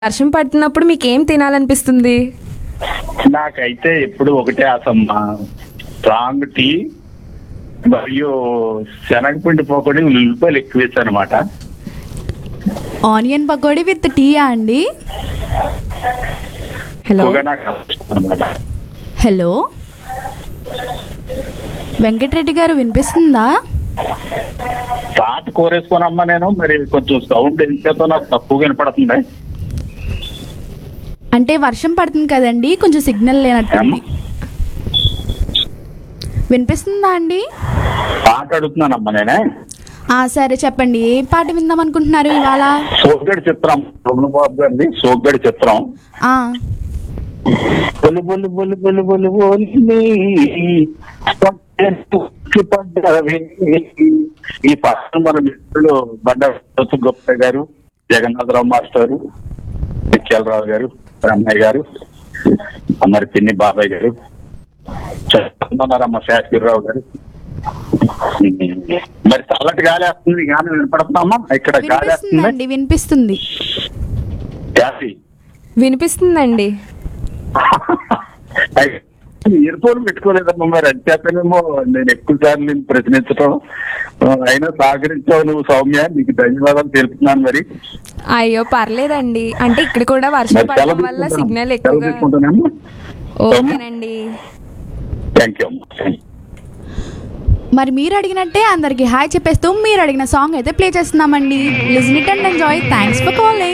వర్షం పడుతున్నప్పుడు మీకు ఏం తినాలనిపిస్తుంది నాకైతే ఎప్పుడు ఒకటే ఆసమ్మా స్ట్రాంగ్ టీ మరియు శనగపిండి పోకడి ఉల్లిపాయలు ఎక్కువ వేసాను అనమాట ఆనియన్ పకోడీ విత్ టీయా అండి హలో ఎక్కువగా నాకు అనమాట హలో వెంకటరెడ్డి గారు వినిపిస్తుందా పాట కోరేసుకోనమ్మా నేను మరి కొంచెం సౌండ్ ఎంతో నాకు తక్కువ వినపడుతుంది అంటే వర్షం పడుతుంది కదండి కొంచెం సిగ్నల్ లేనట్టుంది వినిపిస్తుందా అండి పాట అడుగుతున్నానమ్మా నేనే ఆ సరే చెప్పండి ఏ పాట విందాం అనుకుంటున్నారు ఇవాళ సోగ్గడి చిత్రం రమణ బాబు గారిది సోగ్గడి చిత్రం ఆ బొలు బొలు బొలు బొలు బొలు బొలి పడ్డవి. ఈ పక్కన మన మిత్రులు బండ గొప్ప గారు జగన్నాథరావు మాస్టర్ నిత్యాలరావు గారు బ్రహ్మయ్య గారు మరి పిన్ని బాబాయ్ గారు చెప్తున్నారమ్మ శాస్త్రిరావు గారు మరి చల్లటి గాలి వస్తుంది గాలి వినపడుతున్నామా ఇక్కడ గాలి వస్తుంది వినిపిస్తుందండి వినిపిస్తుంది గాలి వినిపిస్తుందండి ఇయర్ ఫోన్ పెట్టుకోలేదమ్మా మరి అంతేతనేమో నేను ఎక్కువ సార్లు నేను ప్రశ్నించడం ఆ, అయినా సహకరించావు నువ్వు సౌమ్య నీకు ధన్యవాదాలు తెలుపుతున్నాను మరి అయ్యో పర్లేదండి అంటే ఇక్కడ కూడా వర్షం మరి పడడం సెలవు వల్ల తీసుకుంటాను. సిగ్నల్ సెలవు ఎక్కువగా తీసుకుంటానమ్మా ఓకేనండి థ్యాంక్ యూ అమ్మా మరి మీరు అడిగినట్టే అందరికి హాయ్ చెప్పేస్తూ మీరు అడిగిన సాంగ్ అయితే ప్లే చేస్తున్నామండి listen it and enjoy thanks for calling